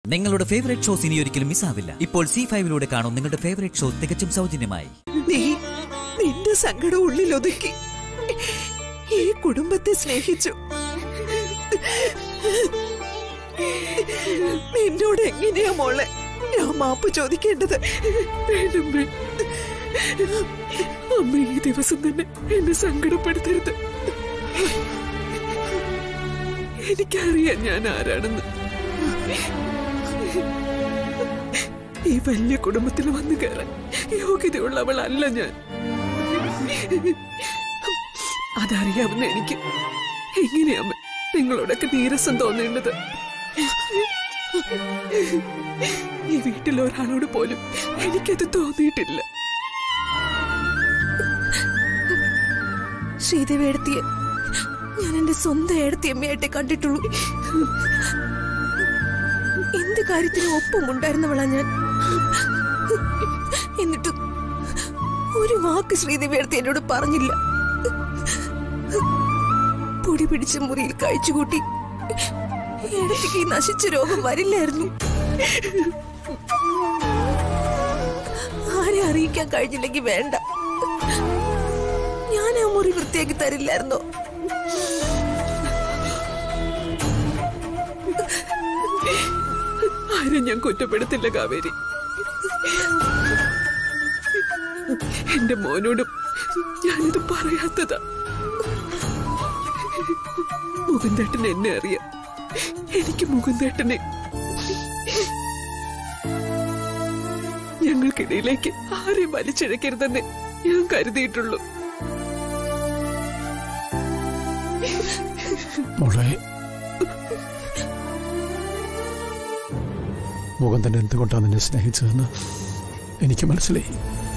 നിങ്ങളുടെ favourite shows ഇനി ഒരിക്കലും മിസ്സാവില്ല ഇപ്പോൾ സി ഫൈവിലൂടെ കാണും നിങ്ങളുടെ ഫേവറേറ്റ് ഷോ തികച്ചും സൗജന്യമായി നീ നിന്റെ സങ്കടം ഉള്ളിൽ ഒതുക്കി ഈ കുടുംബത്തെ സ്നേഹിച്ചു നിന്നോട് എങ്ങനെയാ മോളെ ഞാൻ മാപ്പ് ചോദിക്കേണ്ടത് വേണ്ടമ്മേ അമ്മ ഈ ദിവസം തന്നെ എന്നെ സങ്കടപ്പെടുത്തരുത് എനിക്കറിയാം ഞാൻ ആരാണെന്ന് ഈ വലിയ കുടുംബത്തിൽ വന്നു കയറാൻ യോഗ്യതയുള്ളവളല്ല ഞാൻ അതറിയാവുന്ന എനിക്ക് എങ്ങനെയാമ്മ നിങ്ങളോടൊക്കെ നീരസം തോന്നേണ്ടത് ഈ വീട്ടിൽ ഒരാളോട് പോലും എനിക്കത് തോന്നിയിട്ടില്ല ശ്രീദേവി എടുത്തിയെ ഞാൻ എന്റെ സ്വന്തം എടുത്തി അമ്മയായിട്ടേ കണ്ടിട്ടുള്ളൂ എന്ത് കാര്യത്തിനും ഒപ്പമുണ്ടായിരുന്നവളാ ഞാൻ എന്നിട്ടും ഒരു വാക്ക് ശ്രീദേവി എടുത്ത് എന്നോട് പറഞ്ഞില്ല പൊടി പിടിച്ച മുറിയിൽ കഴിച്ചുകൂട്ടി എടുത്തേക്ക് ഈ നശിച്ച രോഗം വരില്ലായിരുന്നു ആരെ അറിയിക്കാൻ കഴിഞ്ഞില്ലെങ്കിൽ വേണ്ട ഞാൻ ആ മുറി വൃത്തിയാക്കി തരില്ലായിരുന്നോ ആരും ഞാൻ കുറ്റപ്പെടുത്തില്ല കാവേരി എന്റെ മോനോടും ഞാനിത് പറയാത്തതാ മുകുന്ദേട്ടൻ എന്നെ അറിയാം എനിക്ക് മുകുന്ദേട്ടനെ ഞങ്ങൾക്കിടയിലേക്ക് ആരെയും വലിച്ചിഴക്കരുതെന്ന് ഞാൻ കരുതിയിട്ടുള്ളൂ മോളെ മുകുന്ദൻ എന്തുകൊണ്ടാണ് നിന്നെ സ്നേഹിച്ചതെന്ന് എനിക്ക് മനസ്സിലായി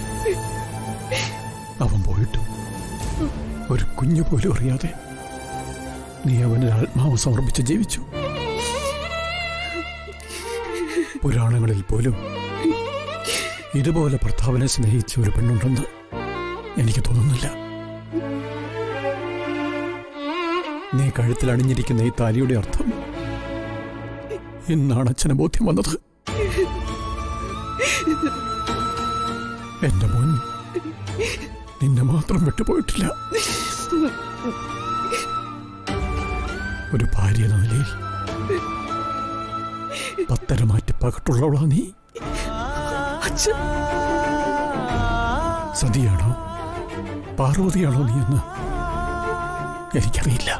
അവൻ പോയിട്ടും ഒരു കുഞ്ഞു പോലും അറിയാതെ നീ അവന് ആത്മാവ് സമർപ്പിച്ച് ജീവിച്ചു പുരാണങ്ങളിൽ പോലും ഇതുപോലെ ഭർത്താവിനെ സ്നേഹിച്ച ഒരു പെണ്ണുണ്ടെന്ന് എനിക്ക് തോന്നുന്നില്ല നീ കഴുത്തിൽ അണിഞ്ഞിരിക്കുന്ന ഈ താലിയുടെ അർത്ഥം ഇന്നാണ് അച്ഛന് ബോധ്യം വന്നത് എന്റെ മോൻ നിന്നെ മാത്രം വിട്ടുപോയിട്ടില്ല ഒരു ഭാര്യ എന്ന നിലയിൽ പത്തര മാറ്റി പകട്ടുള്ളവളാ നീ അച്ഛൻ സതിയാണോ പാർവതിയാണോ നീ എന്ന് എനിക്കറിയില്ല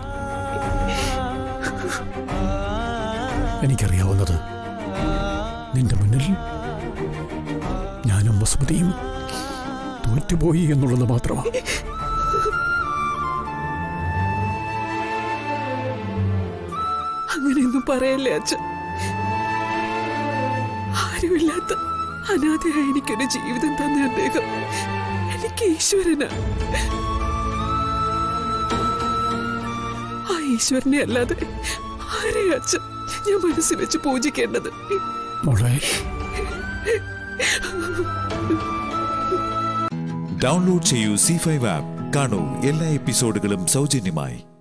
എനിക്കറിയാവുന്നത് നിന്റെ മുന്നിൽ ഞാനും വസുമതിയും തോറ്റുപോയി എന്നുള്ളത് മാത്രമാണ് അങ്ങനെയൊന്നും പറയല്ലേ അച്ഛൻ ആരുമില്ലാത്ത അനാഥയായ എനിക്കൊരു ജീവിതം തന്ന അദ്ദേഹം എനിക്ക് ഈശ്വരനാ ആ ഈശ്വരനെ അല്ലാതെ ആരെ അച്ഛൻ ഞാൻ മനസ്സിൽ വെച്ച് പൂജിക്കേണ്ടത് മോളെ ഡൗൺലോഡ് ചെയ്യൂ സി ഫൈവ് ആപ്പ് കാണൂ എല്ലാ എപ്പിസോഡുകളും സൗജന്യമായി